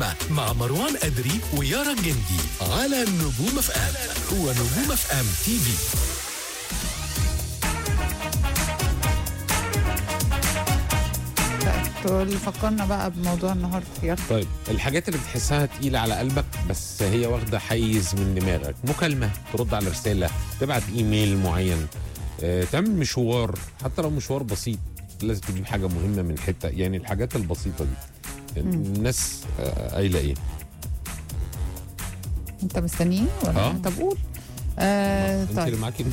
النجمة مع مروان أدري ويارا الجندي على نجوم اف ام ونجوم اف ام تي في تقول فكرنا بقى بموضوع النهارده يلا طيب الحاجات اللي بتحسها تقيلة على قلبك بس هي واخدة حيز من دماغك مكالمة ترد على رسالة تبعت ايميل معين آه، تعمل مشوار حتى لو مشوار بسيط لازم تجيب حاجة مهمة من حتة يعني الحاجات البسيطة دي الناس آه، قايلة ايه انت مستنيين ولا آه. طب قول آه انت اللي طيب معاكي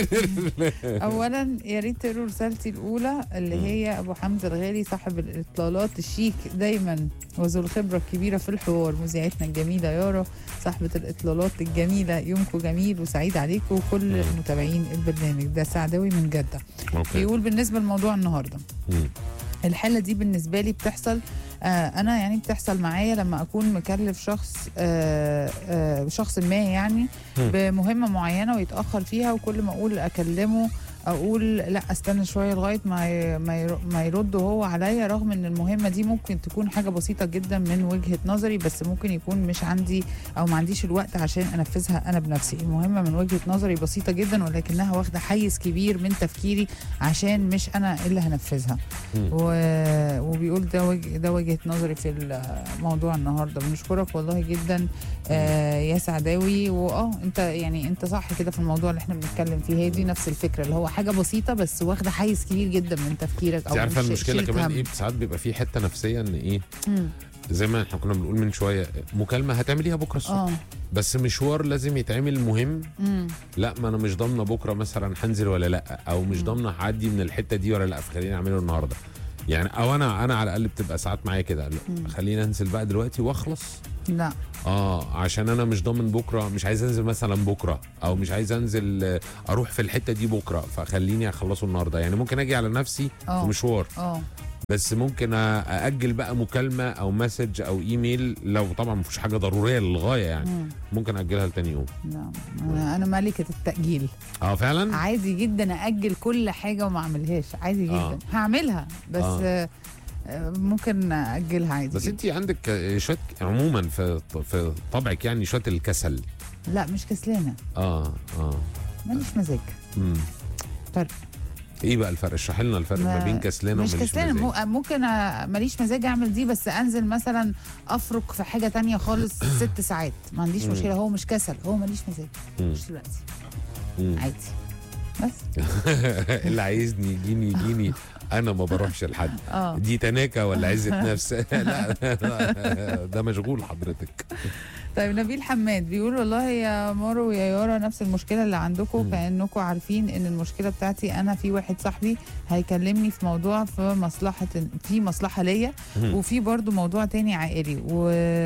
اولا يا ريت تقروا رسالتي الاولى اللي مم. هي ابو حمزه الغالي صاحب الاطلالات الشيك دايما وذو الخبره الكبيره في الحوار مذيعتنا الجميله يارا صاحبه الاطلالات الجميله يومكم جميل وسعيد عليكم وكل مم. متابعين البرنامج ده سعداوي من جده اوكي بيقول بالنسبه لموضوع النهارده مم. الحالة دي بالنسبة لي بتحصل آه أنا يعني بتحصل معايا لما أكون مكلف شخص آه آه شخص ما يعني مم. بمهمة معينة ويتأخر فيها وكل ما أقول أكلمه أقول لا استنى شوية لغاية ما ي- ما ير- ما يرد هو عليا رغم إن المهمة دي ممكن تكون حاجة بسيطة جدا من وجهة نظري بس ممكن يكون مش عندي أو ما عنديش الوقت عشان أنفذها أنا بنفسي المهمة من وجهة نظري بسيطة جدا ولكنها واخدة حيز كبير من تفكيري عشان مش أنا اللي هنفذها مم. و... وبيقول ده وجه ده وجهه نظري في الموضوع النهارده بنشكرك والله جدا آه يا سعداوي واه انت يعني انت صح كده في الموضوع اللي احنا بنتكلم فيه هي دي نفس الفكره اللي هو حاجه بسيطه بس واخده حيز كبير جدا من تفكيرك او انت عارفة من ش- المشكلة شيلة كمان هم. ايه ساعات بيبقى في حتة نفسية ان ايه مم. زي ما احنا كنا بنقول من شوية مكالمة هتعمليها بكرة الصبح اه بس مشوار لازم يتعمل مهم مم. لا ما انا مش ضامنه بكره مثلا هنزل ولا لا او مش مم. ضامنه هعدي من الحته دي ولا لا فخليني اعمله النهارده يعني او انا انا على الاقل بتبقى ساعات معايا كده لا، مم. خليني انزل بقى دلوقتي واخلص لا اه عشان انا مش ضامن بكره مش عايز انزل مثلا بكره او مش عايز انزل آه، اروح في الحته دي بكره فخليني اخلصه النهارده يعني ممكن اجي على نفسي في اه مشوار اه بس ممكن ااجل بقى مكالمه او مسج او ايميل لو طبعا مفيش حاجه ضروريه للغايه يعني مم. ممكن اجلها لتاني يوم لا انا انا ملكه التاجيل اه فعلا عادي جدا اجل كل حاجه وما اعملهاش عادي جدا آه. هعملها بس آه. آه. آه، ممكن اجلها عادي بس جداً. انت عندك آه، شويه عموما في في طبعك يعني شويه الكسل لا مش كسلانه اه اه ماليش مزاج امم فرق. ايه بقى الفرق اشرح لنا الفرق ما, ما- بين كسلانه مش وماليش كسلانه مزاج. مو- ممكن أ- ماليش مزاج اعمل دي بس انزل مثلا افرك في حاجه تانية خالص ست ساعات ما عنديش مم. مشكله هو مش كسل هو ماليش مزاج مم. مش دلوقتي مم. عادي بس اللي عايزني يجيني يجيني انا ما بروحش لحد اه دي تناكه ولا عزه نفس لا ده مشغول حضرتك طيب نبيل حماد بيقول والله يا مارو ويا يارا نفس المشكله اللي عندكم مم. كانكم عارفين ان المشكله بتاعتي انا في واحد صاحبي هيكلمني في موضوع في مصلحه في مصلحه ليا مم. وفي برضو موضوع تاني عائلي و...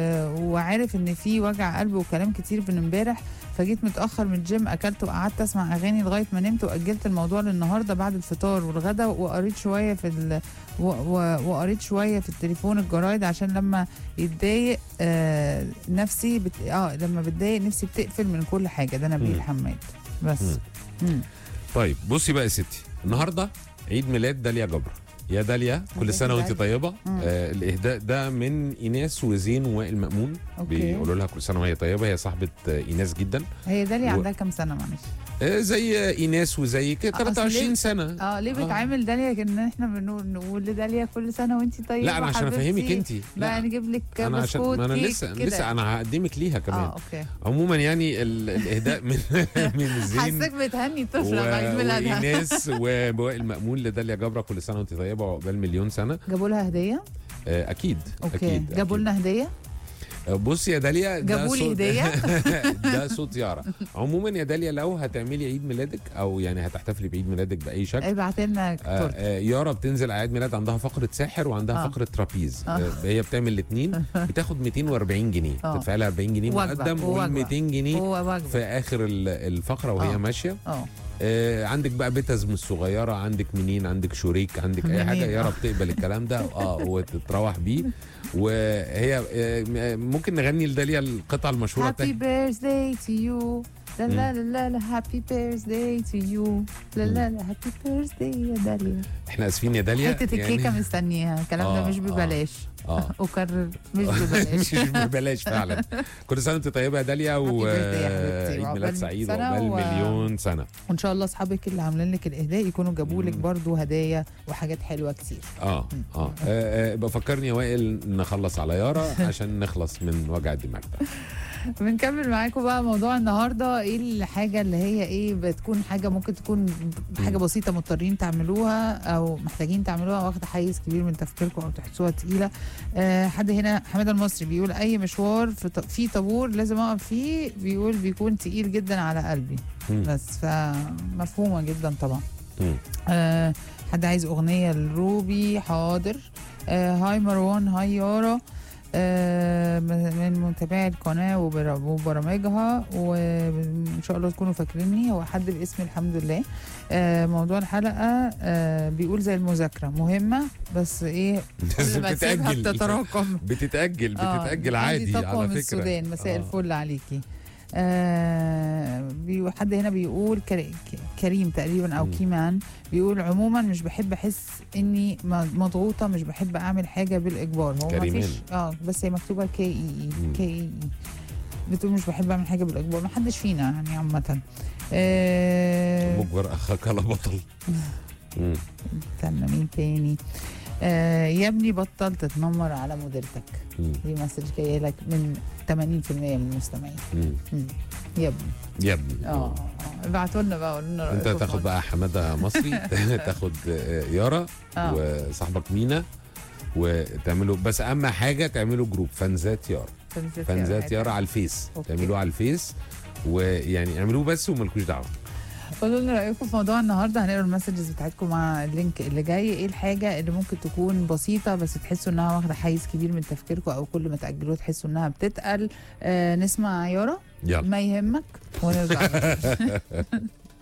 وعارف ان في وجع قلب وكلام كتير من امبارح فجيت متاخر من الجيم اكلت وقعدت اسمع اغاني لغايه ما نمت واجلت الموضوع للنهارده بعد الفطار والغدا وقريت شويه في ال... و... و... وقريت شويه في التليفون الجرايد عشان لما يتضايق آه نفسي بت... اه لما بتضايق نفسي بتقفل من كل حاجه ده نبيل مم. حماد بس مم. مم. طيب بصي بقى يا ستي النهارده عيد ميلاد داليا جبر يا داليا كل مبروك سنه وانت داليا. طيبه مم. آه الاهداء ده من ايناس وزين ووائل مامون اوكي بيقولوا لها كل سنه وهي طيبه هي صاحبه آه، ايناس جدا هي داليا و- عندها كام سنه معلش آه، زي ايناس وزي كده أصل ليه- 23 سنه اه ليه بتعامل داليا كان احنا بنقول نقول لداليا كل سنه وانت طيبه لا انا عشان حبيبتي. افهمك انت بقى لا نجيب لك انا عشان بسكوت ما انا كيك لسه كده. لسه انا هقدمك ليها كمان اه اوكي عموما يعني ال- الاهداء من من زين حاسك بتهني الطفله و- بعيد ميلادها وايناس ووائل مأمون لداليا جبره كل سنه وانت طيبه وعقبال مليون سنه جابوا لها هديه آه، اكيد اوكي اكيد جابوا أكيد. لنا هديه بصي يا داليا ده جابوا لي صوت- هدية؟ ده صوت يارا عموما يا داليا لو هتعملي عيد ميلادك او يعني هتحتفلي بعيد ميلادك باي شكل ابعت لنا آه، تورته آه، يارا بتنزل على عيد ميلاد عندها فقره ساحر وعندها آه. فقره ترابيز آه. آه، هي بتعمل الاثنين بتاخد 240 جنيه آه. تدفع لها 40 جنيه وجبة، مقدم ووجبة. وال 200 جنيه هو واجب في اخر ال- الفقره وهي آه. ماشيه اه آه عندك بقى بتزم الصغيره عندك منين عندك شريك عندك اي منين؟ حاجه يارا بتقبل الكلام ده اه وتتروح بيه وهي آه م- ممكن نغني لداليا القطعه المشهوره هابي بتاعت بيرثداي تو يو لا لا لا لا لا هابي بيرثداي تو يو لا لا لا هابي بيرثداي يا داليا احنا اسفين يا داليا حته الكيكه مستنيها الكلام ده آه، مش آه. ببلاش اه اكرر مش ببلاش مش ببلاش فعلا كل سنه وانت طيبه يا داليا Happy birthday يا حبيبتي. وعيد وعقبال ميلاد سعيد سنة وعقبال و- مليون سنه وان شاء الله اصحابك اللي عاملين لك الاهداء يكونوا جابوا لك مم. برضو هدايا وحاجات حلوه كتير اه اه آه، آه، بفكرني يا وائل نخلص على يارا عشان نخلص من وجع الدماغ ده بنكمل معاكم بقى موضوع النهارده ايه الحاجه اللي هي ايه بتكون حاجه ممكن تكون حاجه بسيطه مضطرين تعملوها او محتاجين تعملوها واخده حيز كبير من تفكيركم او تحسوها تقيله آه حد هنا حماده المصري بيقول اي مشوار في ط- في طابور لازم اقف فيه بيقول بيكون تقيل جدا على قلبي مم. بس فمفهومه جدا طبعا مم. آه حد عايز اغنيه لروبي حاضر آه هاي مروان هاي يارا آه من متابعي القناه وبر- وبرامجها وان شاء الله تكونوا فاكريني هو حد باسم الحمد لله آه موضوع الحلقه آه بيقول زي المذاكره مهمه بس ايه كل ما تسيبها بتتأجل بتتراكم بتتأجل آه، بتتأجل عندي عادي طاقة على من فكرة السودان مساء آه. الفل عليكي آه بي- حد هنا بيقول كر- ك- كريم تقريبا او مم. كيمان بيقول عموما مش بحب احس اني م- مضغوطه مش بحب اعمل حاجه بالاجبار هو ما كريمان. فيش اه بس هي مكتوبه كي اي مم. اي كي اي اي بتقول مش بحب اعمل حاجه بالاجبار ما حدش فينا يعني عامه آه مجبر اخاك على بطل مم. استنى مين تاني آه يا ابني بطل تتنمر على مديرتك مم. دي مسج جايه لك من 80% من المستمعين مم. مم. يا ابني يا ابني اه آه. ابعتوا لنا بقى قولوا لنا انت رأيكم تاخد في بقى حماده مصري تاخد آه، يارا آه. وصاحبك مينا وتعملوا بس اهم حاجه تعملوا جروب فانزات يارا فانزات فانزات يارا على الفيس أوكي. تعملوه على الفيس ويعني اعملوه بس ومالكوش دعوه قولوا لنا رايكم في موضوع النهارده هنقرا المسجز بتاعتكم مع اللينك اللي جاي ايه الحاجه اللي ممكن تكون بسيطه بس تحسوا انها واخده حيز كبير من تفكيركم او كل ما تاجلوها تحسوا انها بتتقل آه نسمع يارا يلا ما يهمك ونرجع